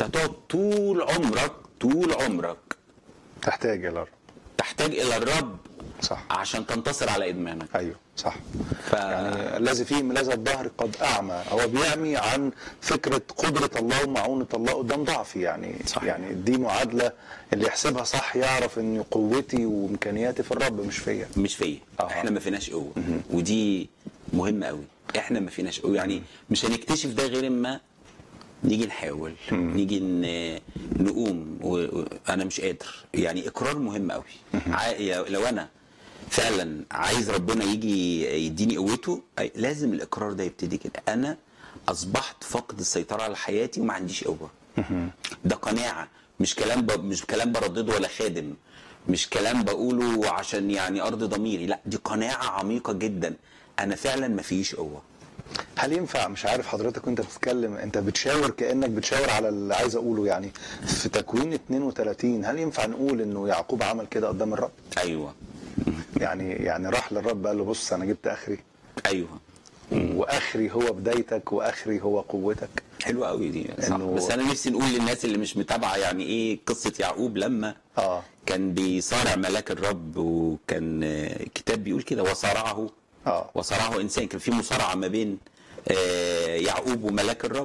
انت هتقعد طول عمرك طول عمرك تحتاج الى الرب تحتاج الى الرب صح عشان تنتصر على ادمانك ايوه صح ف... يعني الذي فيه ملاذ الظهر قد اعمى هو بيعمي عن فكره قدره الله ومعونه الله قدام ضعفي يعني صحيح. يعني دي معادله اللي يحسبها صح يعرف ان قوتي وامكانياتي في الرب مش فيا مش فيا آه. احنا ما فيناش قوه ودي مهمه قوي احنا ما فيناش قوه يعني مش هنكتشف ده غير اما نيجي نحاول نيجي ن- نقوم وانا مش قادر يعني اقرار مهم قوي ع- لو انا فعلا عايز ربنا يجي يديني قوته أي- لازم الاقرار ده يبتدي كده انا اصبحت فاقد السيطره على حياتي وما عنديش قوه ده قناعه مش كلام ب... مش كلام بردده ولا خادم مش كلام بقوله عشان يعني ارض ضميري لا دي قناعه عميقه جدا انا فعلا ما فيش قوه هل ينفع مش عارف حضرتك وانت بتتكلم انت بتشاور كانك بتشاور على اللي عايز اقوله يعني في تكوين 32 هل ينفع نقول انه يعقوب عمل كده قدام الرب ايوه يعني يعني راح للرب قال له بص انا جبت اخري ايوه واخري هو بدايتك واخري هو قوتك حلوه قوي دي صح إنه- بس انا نفسي نقول للناس اللي مش متابعه يعني ايه قصه يعقوب لما اه كان بيصارع ملاك الرب وكان آه، الكتاب بيقول كده وصارعه اه وصارعه انسان كان في مصارعه ما بين آه، يعقوب وملاك الرب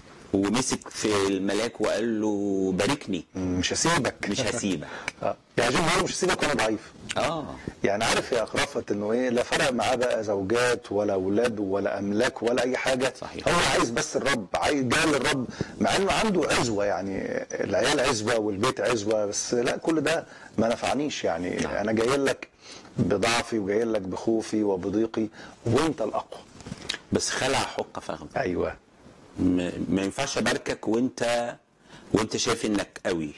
ومسك في الملاك وقال له باركني مش هسيبك مش هسيبك اه يعني جيم هو مش هسيبك وانا ضعيف اه يعني عارف يا اخرفت انه ايه لا فرق معاه بقى زوجات ولا اولاد ولا املاك ولا اي حاجه صحيح. هو عايز بس الرب عايز جاي للرب مع انه عنده عزوه يعني العيال عزوه والبيت عزوه بس لا كل ده ما نفعنيش يعني نعم. انا جاي لك بضعفي وجاي لك بخوفي وبضيقي وانت الاقوى بس خلع حقه فخذ ايوه م- ما ينفعش اباركك وانت وانت شايف انك قوي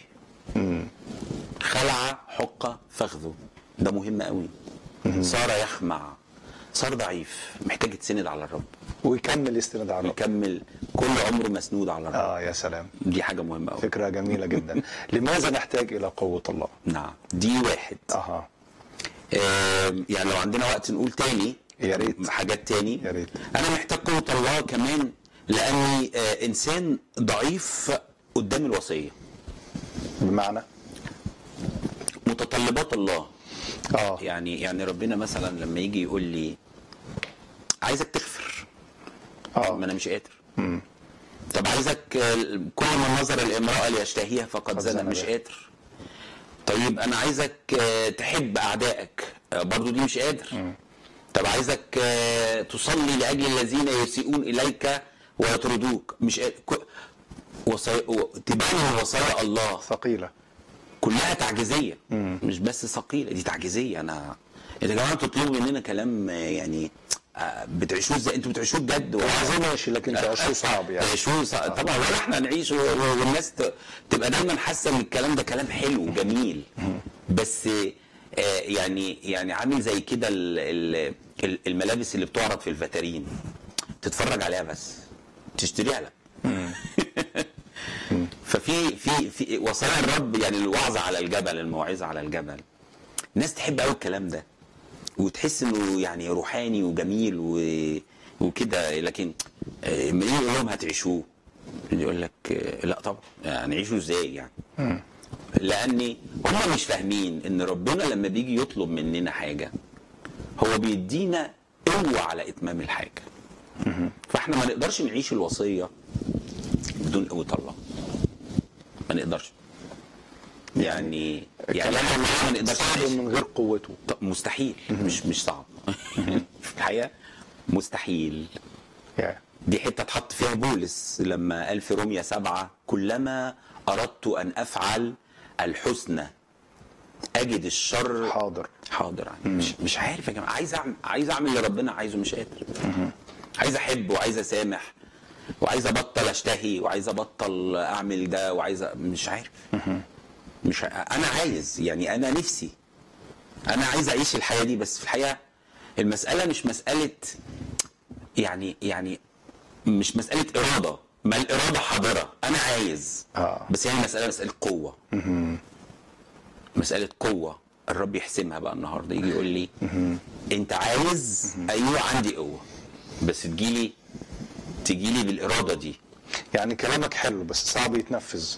خلع حقه فخذه ده مهم قوي صار يخمع صار ضعيف محتاج يتسند على الرب ويكمل يستند على الرب يكمل كل عمره مسنود على الرب اه يا سلام دي حاجه مهمه قوي فكره جميله جدا لماذا نحتاج الى قوه الله نعم دي واحد اها آم، يعني لو عندنا وقت نقول تاني يا ريت. حاجات تاني يا ريت. انا محتاج قوه الله كمان لاني آه، انسان ضعيف قدام الوصيه بمعنى متطلبات الله اه يعني يعني ربنا مثلا لما يجي يقول لي عايزك تغفر اه ما انا مش قادر طب عايزك آه، كل من نظر الامراه ليشتهيها فقد قد زنى زنى مش بها. قادر طيب انا عايزك آه، تحب اعدائك آه، برضو دي مش قادر طب عايزك آه، تصلي لاجل الذين يسيئون اليك ويطردوك مش قادر ك- وصايا و- تبان وصايا الله ثقيله كلها تعجيزيه مش بس ثقيله دي تعجيزيه انا يا جماعه انتوا بتطلبوا مننا كلام آه، يعني آه، بتعيشوه ازاي انتوا بتعيشوه بجد ولا عايزين ماشي لكن تعيشوه صعب يعني تعيشوه صعب طبعا ولا احنا نعيش و- و- والناس ت- تبقى دايما حاسه ان الكلام ده كلام حلو وجميل بس آه، يعني يعني عامل زي كده ال- ال- ال- الملابس اللي بتعرض في الفاترين تتفرج عليها بس تشتريها لا ففي في في وصايا الرب يعني الوعظ على الجبل الموعظه على الجبل الناس تحب قوي الكلام ده وتحس انه يعني روحاني وجميل و... وكده لكن آه، لما يجي يقول لهم هتعيشوه يقول لك آه، لا طبعا يعني عيشوا ازاي يعني لان هم مش فاهمين ان ربنا لما بيجي يطلب مننا حاجه هو بيدينا قوه على اتمام الحاجه فاحنا ما نقدرش نعيش الوصيه بدون قوه الله ما نقدرش يعني يعني كلام احنا ما نقدرش صعب نعيش من غير قوته طب مستحيل مش مش صعب في الحقيقه مستحيل يعني دي حته اتحط فيها بولس لما قال في روميا سبعة كلما اردت ان افعل الحسنى اجد الشر حاضر حاضر مش مش عارف يا جماعه عايز اعمل عايز اعمل اللي ربنا عايزه مش قادر عايز احب وعايز اسامح وعايز ابطل اشتهي وعايز ابطل اعمل ده وعايز أ- مش عارف مش ع- انا عايز يعني انا نفسي انا عايز اعيش الحياه دي بس في الحقيقه المساله مش مساله يعني يعني مش مساله اراده ما الاراده حاضره انا عايز آه. بس هي المساله مساله قوه مساله قوه الرب يحسمها بقى النهارده يجي يقول لي انت عايز ايوه عندي قوه بس تجيلي تجيلي بالاراده دي يعني كلامك حلو بس صعب يتنفذ